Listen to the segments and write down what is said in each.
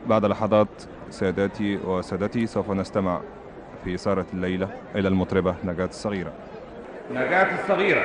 بعد لحظات سادتي وسادتي سوف نستمع في سارة الليلة إلى المطربة نجاة الصغيرة نجاة الصغيرة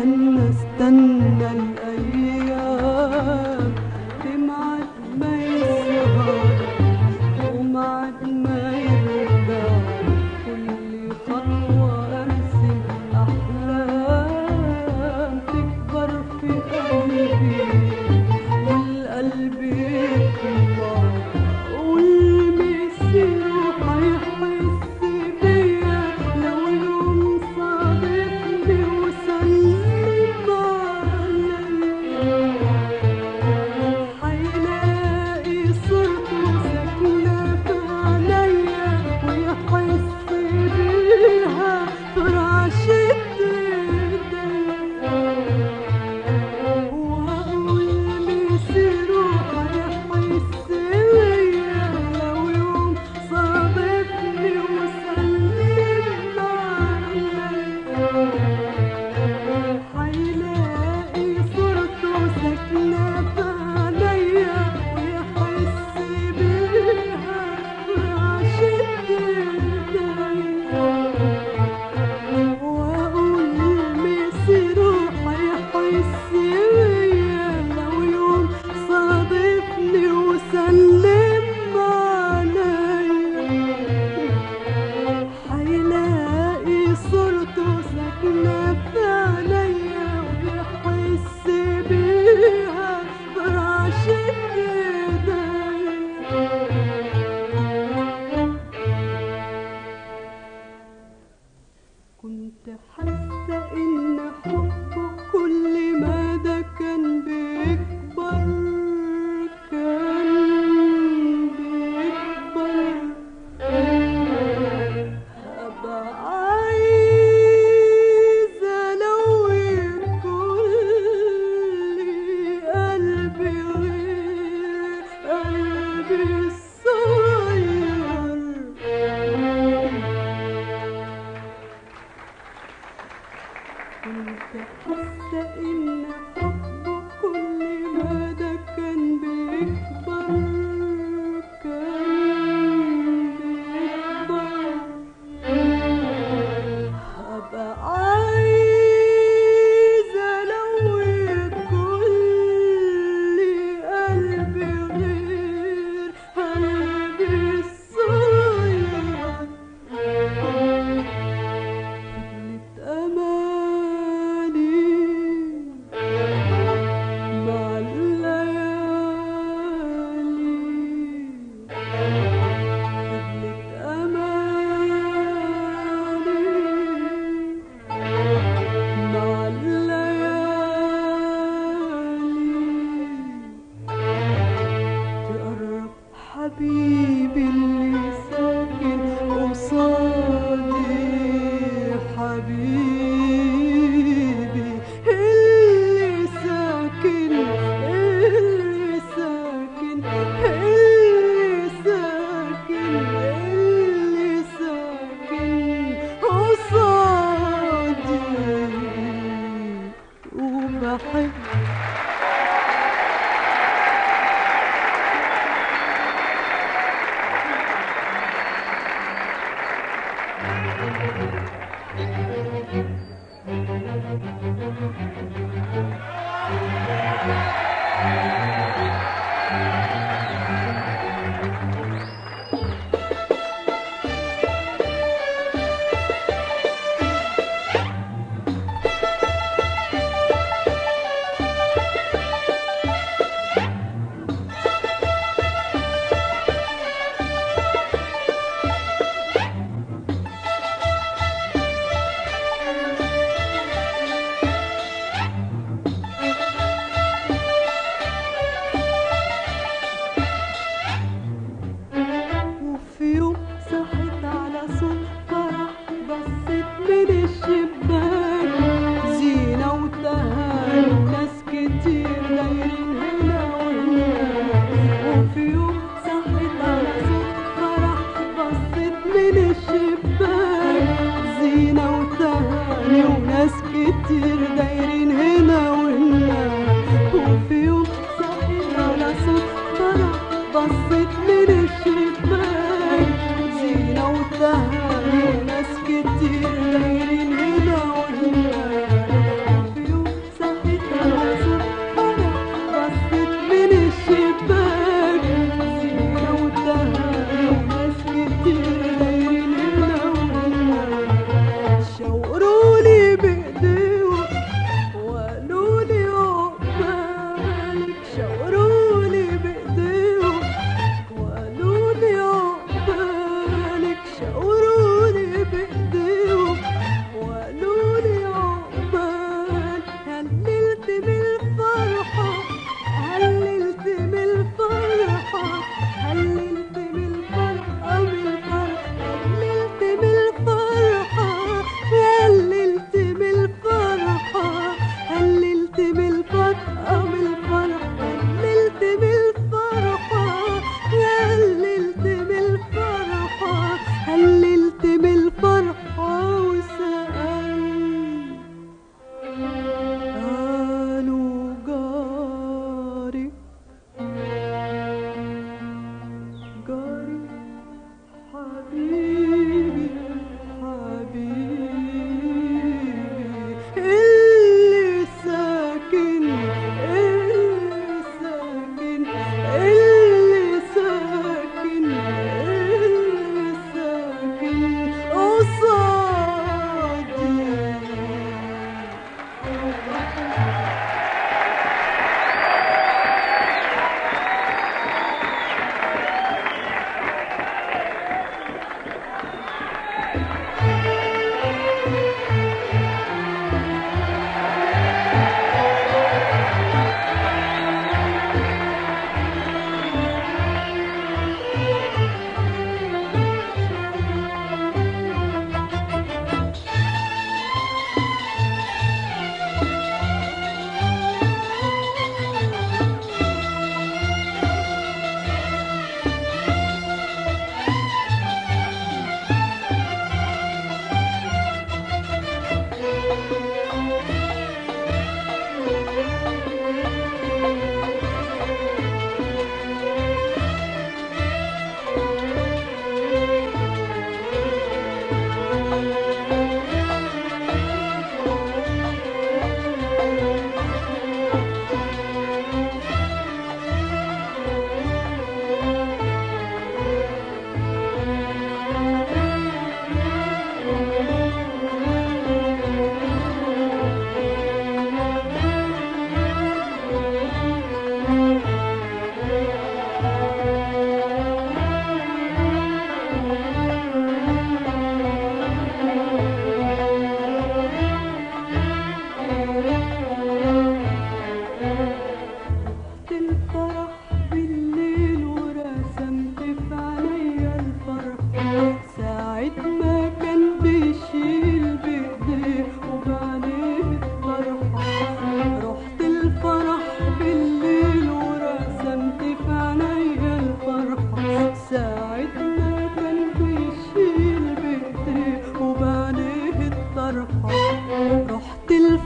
استنى استنى الأيام تمعد ما يسهر ومعد ما يرجع كل خطوة أرسم أحلام تكبر في قلبي والقلب يطلع والمسير هيحس بيا لو يوم صادفني وسلم عليا حيلاقي صورته ساكنة في عينيا ويحس بيها في رعشة ايديا وأقول مسيره هيحس بيا لو يوم صادفني وسلم عليا حيلاقي صورته ساكنة في عينيا ويحس بيها في رعشة ايديا وأقول مسيره هيحس بيا لو يوم صادفني وسلم عليا حيلاقي صورته ساكنة في عينيا ويحس بيها برعشة ايديا كنت حاسة إن حبه كل ما ده كان بيكبر كان بيكبر أبقى عايزة لو كل قلبي غير قلبي الصغير كنت حاسة إن حبه كل ما ده كان بيكبر كان بيكبر هبقى عايزة لو كل قلبي غير قلبي الصغير فضلت أماني مع الليالي فضلت أماني مع الليالي تقرب حبيبي اللي ساكن قصادي حبيبي اللي ساكن اللي ساكن اللي ساكن اللي ساكن قصادي وبحب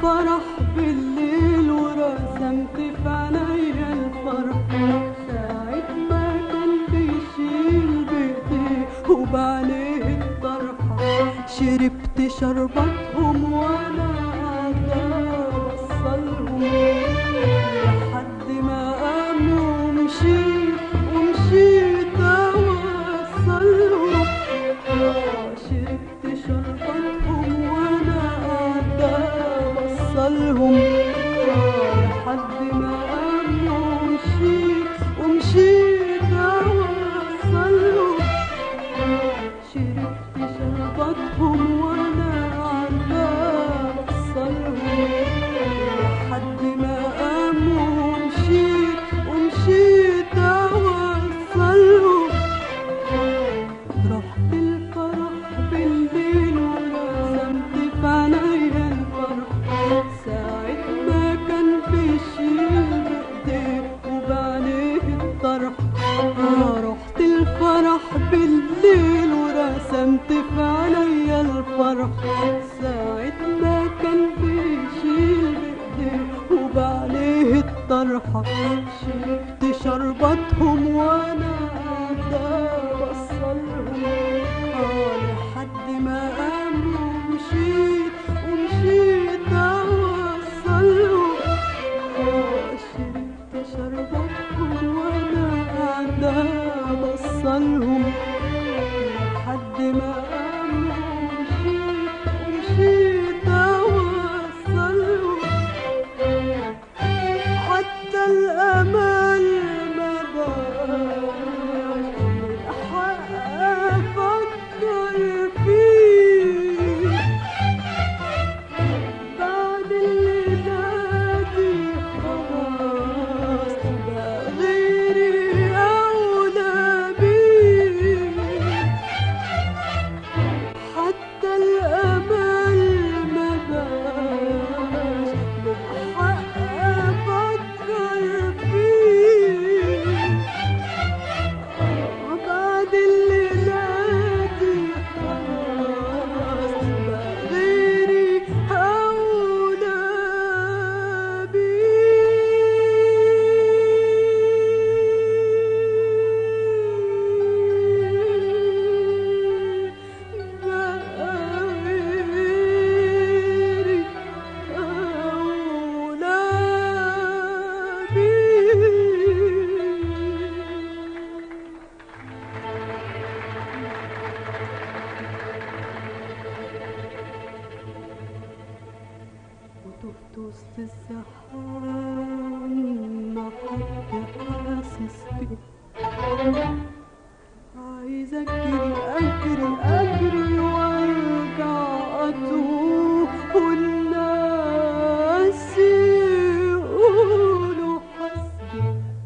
الفرح بالليل ورسمت في عينيا الفرح ساعة ما كان بيشيل بايديه وبعليه الطرحة شربت شربتهم وانا قاعدة بوصلهم لحد ما قاموا ومشيت ومشيت اوصلهم آه، شربت شربتهم وانا قاعدة بوصلهم آه، لحد ما قاموا ومشيت ومشيت اوصلهم شربت شربتهم وانا قاعدة بوصلهم لحد ما قاموا ومشيت ومشيت اوصلهم رحت الفرح بالليل ورسمت في عينيا الفرح ساعة ما كان بيشيل بايديه وبعليه الطرح آه، رحت الفرح بالليل ورسمت في عينيا الفرح ساعة ما كان بيشيل بايديه وبعليه الطرحة شربت شربتهم وانا قاعدة بصلهم آه لحد ما قاموا ومشيت ومشيت اوصلهم آه شربت شربتهم وانا قاعدة بصلهم لحد ما قاموا ومشيت ومشيت اوصلهم حتى الأمل ما بقاش الحق أفكر فيه بعد اللي نادي خلاص بقى غيري أولى بيه حتى الأمل ما بقاش بالحق أفكر فيه بعد اللي نادي خلاص بقى غيري أولى بيه بقى غيري أولى بيه وتهت وسط الزحام ما حد حاسس بيه عايز اجري اجري اجري وارجع اتوه والناس يقولوا حسبي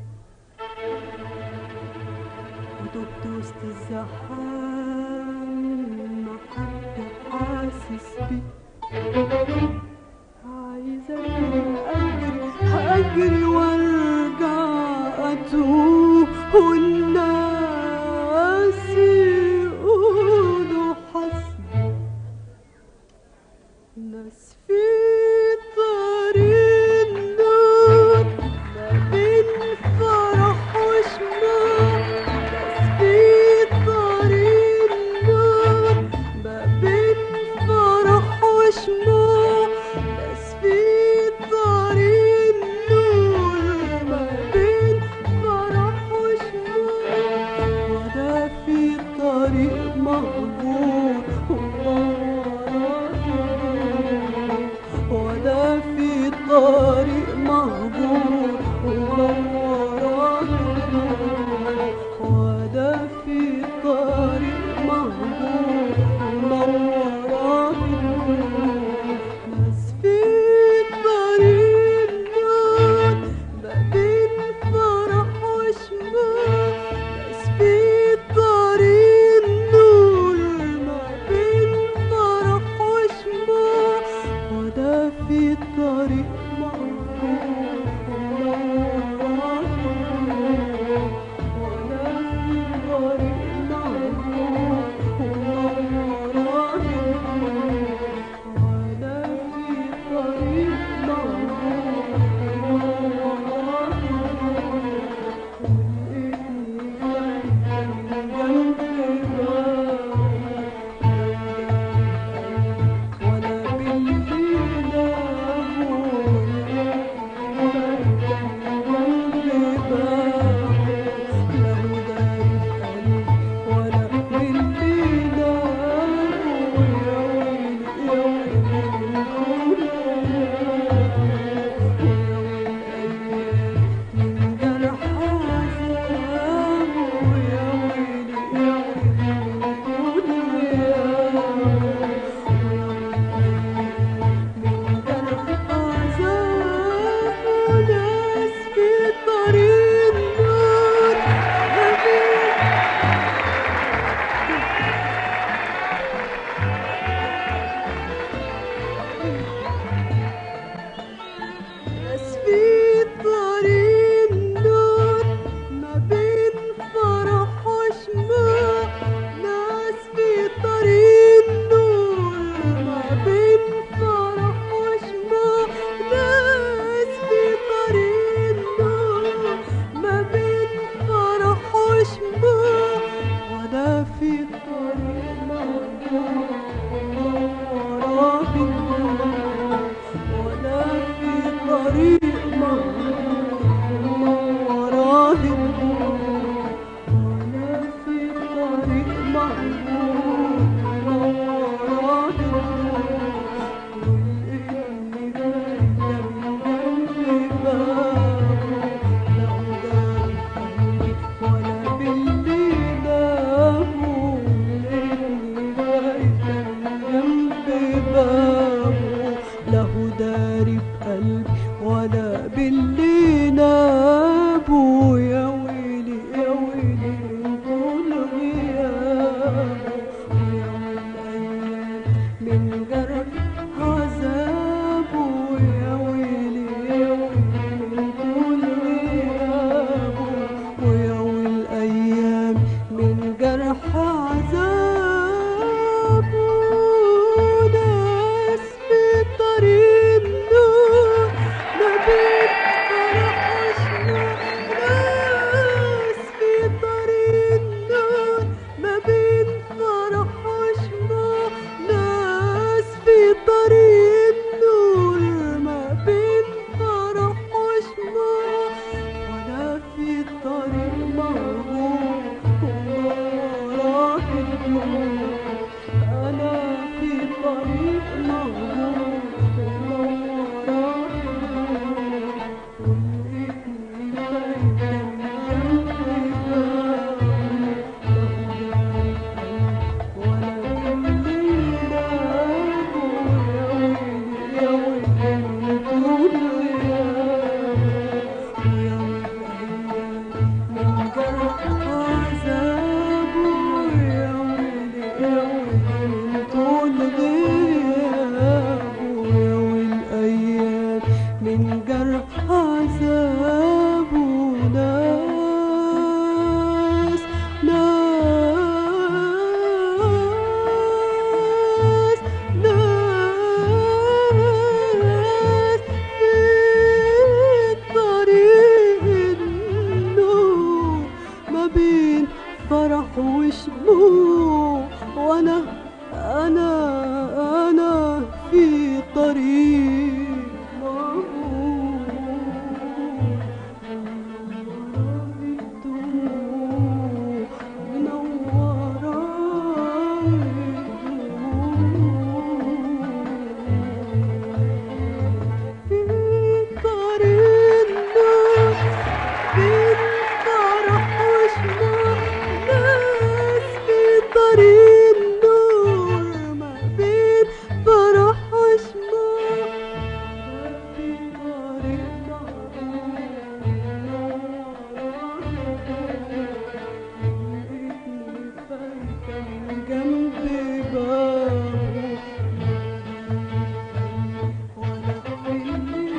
وتهت وسط الزحام ما حد حاسس بيه عايزة أجري أجري أجري وأرجع أتوه والناس يقولوا حسبي ناس في طريق النور ما بين فرح وشمال ناس في طريق النور ما بين فرح وشمال ناس في طريق النور ما بين فرح وشمال وده في طريق مهجور وده في طريق مهجور وده في طريق مهجور ناس في طريق النور ما بين فرح وشمال ناس في طريق النور ما بين فرح وشمال وده في طريق مهجور وداري بقلبي ولا باللي نابه يا ويلي يا ويلي من طول غيابه ويا والأيام من جرح عذابه يا ويلي يا ويلي من طول غيابه ويا والأيام من جرح عذابه ناس في طريق النور ما بين فرح وشموع ناس في طريق النور ما بين فرح وشموع ناس في طريق النور ما بين فرح وشموع وانا في الطريق مرغوب وراك الدموع انا في طريق مرغوب وراك الدموع ولقيتني فايتة من جنب ولا بالليل يا ويلي يا ويلي من طول غيابه ويا والأيام من جرح عذابه يا ويلي يا ويلي من طول غيابه يا والأيام من جرح عذابه ناس ناس ناس في طريق النور ما بين فرح وشموع وانا انا انا في طريق مرغوب منوراني الدموع منوراني الدموع في طريق النور بين فرح وشموع ناس في طريق النور ما بين فرح وشموع في طريق لقيتني فايتة من جنب بابه ولا اللي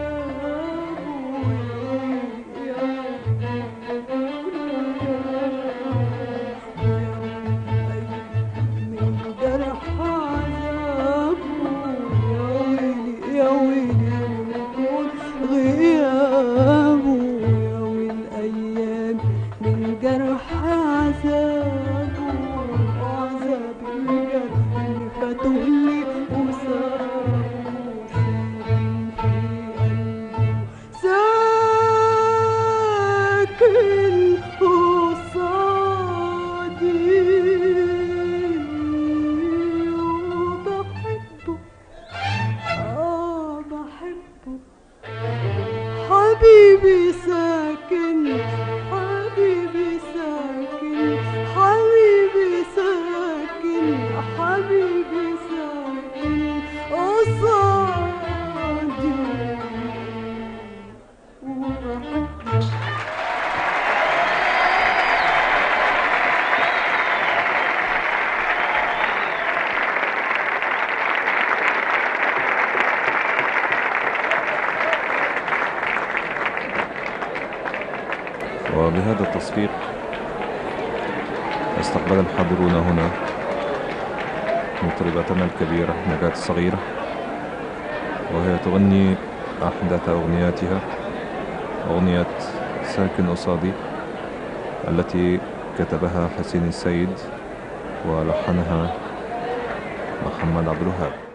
من جرح عذابه يا ويلي يا ويلي من طول غيابه يا والأيام من جرح عذابه وعذاب الجرح اللي فتهلي وسابه ساكن قصادي وبحبه آه بحبه حبيبي ساكن حبيبي ساكن حبيبي ساكن حبيبي ساكن قصادي وبحبه وبهذا التصفيق استقبل الحاضرون هنا مطربتنا الكبيرة نجاة الصغيرة وهي تغني أحدث أغنياتها أغنية ساكن قصادي التي كتبها حسين السيد ولحنها محمد عبد الوهاب